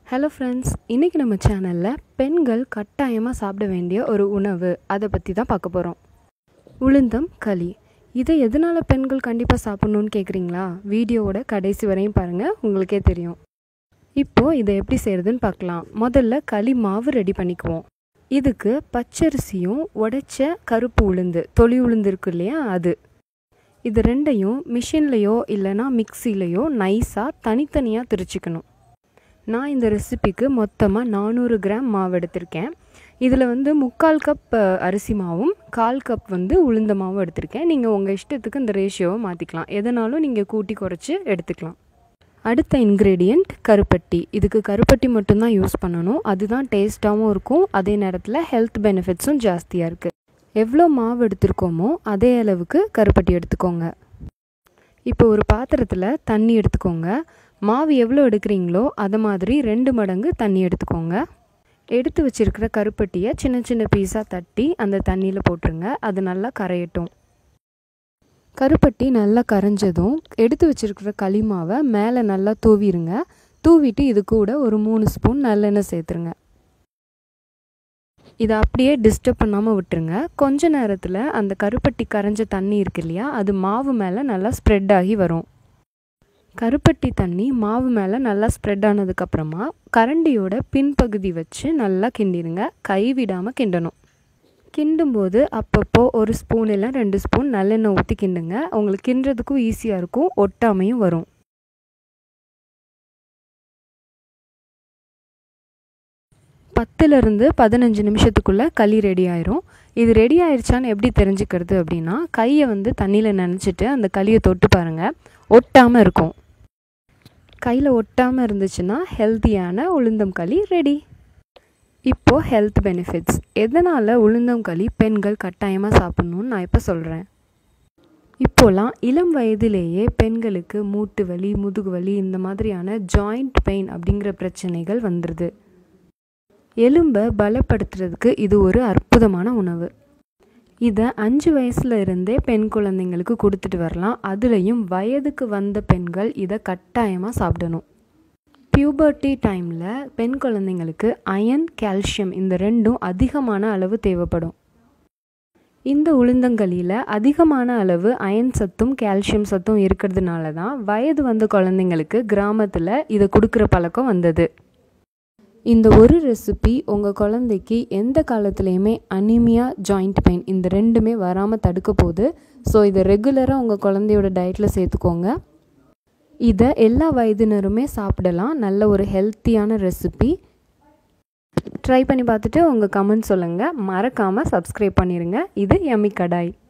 hello friends இன்றைக்கி நம்ம சேனலில் பெண்கள் கட்டாயமாக சாப்பிட வேண்டிய ஒரு உணவு அதை பற்றி தான் பார்க்க போகிறோம் உளுந்தம் களி இதை எதனால் பெண்கள் கண்டிப்பாக சாப்பிட்ணுன்னு கேட்குறீங்களா வீடியோவோட கடைசி வரையும் பாருங்கள் உங்களுக்கே தெரியும் இப்போது இதை எப்படி செய்கிறதுன்னு பார்க்கலாம் முதல்ல களி மாவு ரெடி பண்ணிக்குவோம் இதுக்கு பச்சரிசியும் உடைச்ச கருப்பு உளுந்து தொளி உளுந்து இருக்கு இல்லையா அது இது ரெண்டையும் மிஷின்லேயோ இல்லைனா மிக்சிலேயோ நைஸாக தனித்தனியாக திரிச்சிக்கணும் நான் இந்த ரெசிபிக்கு மொத்தமாக நானூறு கிராம் மாவு எடுத்திருக்கேன் இதில் வந்து முக்கால் கப் அஹ், அரிசி மாவும் கால் கப் வந்து உளுந்த மாவும் எடுத்திருக்கேன் நீங்கள் உங்கள் இஷ்டத்துக்கு இந்த ரேஷியோவை மாற்றிக்கலாம் எதனாலும் நீங்கள் கூட்டி குறைச்சி எடுத்துக்கலாம் அடுத்த இன்க்ரீடியண்ட் கருப்பட்டி இதுக்கு கருப்பட்டி மட்டும்தான் யூஸ் பண்ணணும் அதுதான் டேஸ்ட்டாகவும் இருக்கும் அதே நேரத்தில் ஹெல்த் பெனிஃபிட்ஸும் ஜாஸ்தியாக இருக்குது எவ்வளோ மாவு எடுத்திருக்கோமோ அதே அளவுக்கு கருப்பட்டி எடுத்துக்கோங்க இப்போ ஒரு பாத்திரத்தில் தண்ணி எடுத்துக்கோங்க மாவு எவ்வளோ எடுக்கிறீங்களோ அதை மாதிரி ரெண்டு மடங்கு தண்ணி எடுத்துக்கோங்க எடுத்து வச்சிருக்கிற கருப்பட்டியை சின்ன சின்ன பீஸாக தட்டி அந்த தண்ணியில் போட்டுருங்க அது நல்லா கரையட்டும் கருப்பட்டி நல்லா கரைஞ்சதும் எடுத்து வச்சிருக்கிற களி மாவை மேலே நல்லா தூவிடுங்க தூவிட்டு இது கூட ஒரு மூணு ஸ்பூன் நல்லெண்ணெய் சேர்த்துருங்க இதை அப்படியே டிஸ்டர்ப் பண்ணாமல் விட்டுருங்க கொஞ்ச நேரத்தில் அந்த கருப்பட்டி கரைஞ்ச தண்ணி இருக்கு இல்லையா அது மாவு மேலே நல்லா ஸ்ப்ரெட் ஆகி வரும் கருப்பட்டி தண்ணி மாவு மேலே நல்லா ஸ்ப்ரெட் ஆனதுக்கப்புறமா கரண்டியோட பின்பகுதி வச்சு நல்லா கிண்டிடுங்க கை விடாமல் கிண்டணும் கிண்டும்போது அப்பப்போ ஒரு ஸ்பூன் இல்லை ரெண்டு ஸ்பூன் நல்லெண்ணெய் ஊற்றி கிண்டுங்க உங்களுக்கு கிண்டுறதுக்கும் ஈஸியாக இருக்கும் ஒட்டாமையும் வரும் பத்துலேருந்து பதினஞ்சு நிமிஷத்துக்குள்ளே களி ரெடி ஆயிரும் இது ரெடி ஆயிடுச்சான்னு எப்படி தெரிஞ்சுக்கிறது அப்படின்னா கையை வந்து தண்ணியில் நனைச்சிட்டு அந்த களியை தொட்டு பாருங்கள் ஒட்டாமல் இருக்கும் கையில் ஒட்டாமல் இருந்துச்சுன்னா ஹெல்த்தியான உளுந்தம் களி ரெடி இப்போது ஹெல்த் பெனிஃபிட்ஸ் எதனால் உளுந்தம் களி பெண்கள் கட்டாயமாக சாப்பிட்ணுன்னு நான் இப்போ சொல்கிறேன் இப்போலாம் இளம் வயதிலேயே பெண்களுக்கு மூட்டு வலி முதுகு வலி இந்த மாதிரியான ஜாயிண்ட் பெயின் அப்படிங்கிற பிரச்சனைகள் வந்துடுது எலும்பை பலப்படுத்துறதுக்கு இது ஒரு அற்புதமான உணவு இதை அஞ்சு வயசுல இருந்தே பெண் குழந்தைங்களுக்கு கொடுத்துட்டு வரலாம் அதுலேயும் வயதுக்கு வந்த பெண்கள் இதை கட்டாயமாக சாப்பிடணும் பியூபர்ட்டி டைமில் பெண் குழந்தைங்களுக்கு அயன் கால்சியம் இந்த ரெண்டும் அதிகமான அளவு தேவைப்படும் இந்த உளுந்தங்களியில் அதிகமான அளவு அயன் சத்தும் கால்சியம் சத்தும் இருக்கிறதுனால தான் வயது வந்த குழந்தைங்களுக்கு கிராமத்தில் இதை கொடுக்குற பழக்கம் வந்தது இந்த ஒரு ரெசிபி உங்கள் குழந்தைக்கு எந்த காலத்துலேயுமே அனிமியா ஜாயிண்ட் பெயின் இந்த ரெண்டுமே வராமல் தடுக்க போகுது ஸோ இதை ரெகுலராக உங்கள் குழந்தையோட டயட்டில் சேர்த்துக்கோங்க இதை எல்லா வயதினருமே சாப்பிடலாம் நல்ல ஒரு ஹெல்த்தியான ரெசிபி ட்ரை பண்ணி பார்த்துட்டு உங்கள் கமெண்ட் சொல்லுங்கள் மறக்காமல் சப்ஸ்கிரைப் பண்ணிடுங்க இது எம்மி கடாய்